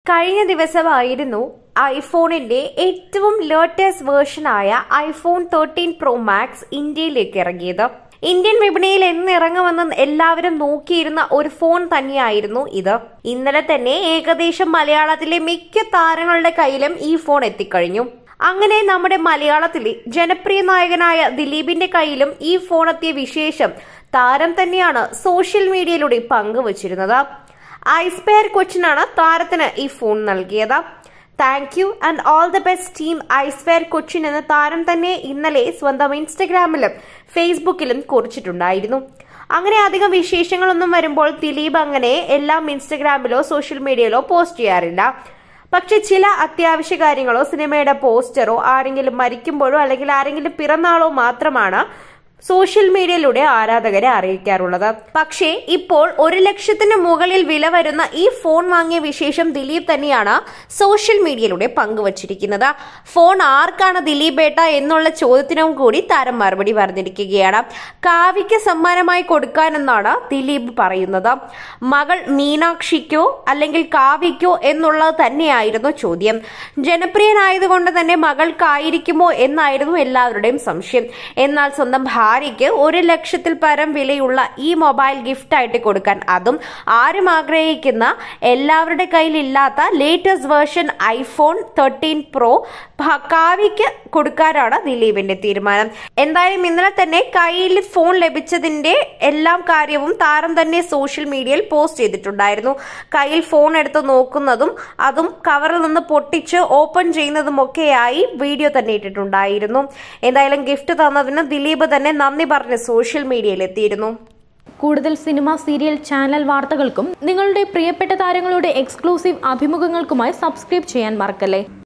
കഴിഞ്ഞ ദിവസമായിരുന്നു ഐഫോണിന്റെ ഏറ്റവും ലേറ്റസ്റ്റ് വേർഷനായ ഐഫോൺ തേർട്ടീൻ പ്രോ മാക്സ് ഇന്ത്യയിലേക്ക് ഇറങ്ങിയത് ഇന്ത്യൻ വിപണിയിൽ എന്നിറങ്ങുമെന്ന് എല്ലാവരും നോക്കിയിരുന്ന ഒരു ഫോൺ തന്നെയായിരുന്നു ഇത് ഇന്നലെ തന്നെ ഏകദേശം മലയാളത്തിലെ മിക്ക താരങ്ങളുടെ കയ്യിലും ഈ ഫോൺ എത്തിക്കഴിഞ്ഞു അങ്ങനെ നമ്മുടെ മലയാളത്തിലെ ജനപ്രിയ നായകനായ ദിലീപിന്റെ കയ്യിലും ഈ ഫോൺ എത്തിയ വിശേഷം താരം തന്നെയാണ് സോഷ്യൽ മീഡിയയിലൂടെ പങ്കുവച്ചിരുന്നത് ഐസ്പെയർ കൊച്ചിനാണ് താരത്തിന് ഈ ഫോൺ നൽകിയത് thank you and all the best team ice fair Cochin എന്ന താരം തന്നെ ഇന്നലെ സ്വന്തം ഇൻസ്റ്റഗ്രാമിലും ഫേസ്ബുക്കിലും കുറിച്ചിട്ടുണ്ടായിരുന്നു അങ്ങനെ അധികം വിശേഷങ്ങളൊന്നും വരുമ്പോൾ ദിലീപ് അങ്ങനെ എല്ലാം ഇൻസ്റ്റഗ്രാമിലോ സോഷ്യൽ മീഡിയയിലോ പോസ്റ്റ് ചെയ്യാറില്ല പക്ഷെ ചില അത്യാവശ്യ കാര്യങ്ങളോ സിനിമയുടെ പോസ്റ്ററോ ആരെങ്കിലും മരിക്കുമ്പോഴോ അല്ലെങ്കിൽ ആരെങ്കിലും പിറന്നാളോ മാത്രമാണ് സോഷ്യൽ മീഡിയയിലൂടെ ആരാധകരെ അറിയിക്കാറുള്ളത് പക്ഷേ ഇപ്പോൾ ഒരു ലക്ഷത്തിന് മുകളിൽ വില വരുന്ന ഈ ഫോൺ വാങ്ങിയ വിശേഷം ദിലീപ് തന്നെയാണ് സോഷ്യൽ മീഡിയയിലൂടെ പങ്കുവച്ചിരിക്കുന്നത് ഫോൺ ആർക്കാണ് ദിലീപ് ഏട്ട എന്നുള്ള ചോദ്യത്തിനും കൂടി താരം മറുപടി പറഞ്ഞിരിക്കുകയാണ് കാവ്യയ്ക്ക് സമ്മാനമായി കൊടുക്കാനെന്നാണ് ദിലീപ് പറയുന്നത് മകൾ മീനാക്ഷിക്കോ അല്ലെങ്കിൽ കാവ്യയ്ക്കോ എന്നുള്ളത് തന്നെയായിരുന്നു ചോദ്യം ജനപ്രിയനായതുകൊണ്ട് തന്നെ മകൾക്കായിരിക്കുമോ എന്നായിരുന്നു എല്ലാവരുടെയും സംശയം എന്നാൽ സ്വന്തം ഭാര്യയ്ക്ക് ഒരു ലക്ഷത്തിൽ പരം വിലയുള്ള ഈ മൊബൈൽ ഗിഫ്റ്റ് ആയിട്ട് കൊടുക്കാൻ അതും ആരും ആഗ്രഹിക്കുന്ന എല്ലാവരുടെ കയ്യിലില്ലാത്ത latest version iPhone thirteen pro കാവ്യയ്ക്ക് കൊടുക്കാനാണ് ദിലീപിന്റെ തീരുമാനം എന്തായാലും ഇന്നലെ തന്നെ കയ്യിൽ ഫോൺ ലഭിച്ചതിന്റെ എല്ലാം കാര്യവും താരം തന്നെ സോഷ്യൽ മീഡിയയിൽ പോസ്റ്റ് ചെയ്തിട്ടുണ്ടായിരുന്നു കയ്യിൽ ഫോൺ എടുത്ത് നോക്കുന്നതും അതും കവറിൽ നിന്ന് പൊട്ടിച്ച് ഓപ്പൺ ചെയ്യുന്നതുമൊക്കെയായി വീഡിയോ തന്നെ ഇട്ടിട്ടുണ്ടായിരുന്നു എന്തായാലും ഗിഫ്റ്റ് തന്നതിന് ദിലീപ് തന്നെ നന്ദി പറഞ്ഞ് സോഷ്യൽ മീഡിയയിൽ എത്തിയിരുന്നു കൂടുതൽ സിനിമ സീരിയൽ ചാനൽ വാർത്തകൾക്കും നിങ്ങളുടെ പ്രിയപ്പെട്ട താരങ്ങളുടെ എക്സ്ക്ലൂസീവ് അഭിമുഖങ്ങൾക്കുമായി സബ്സ്ക്രൈബ് ചെയ്യാൻ മറക്കല്ലേ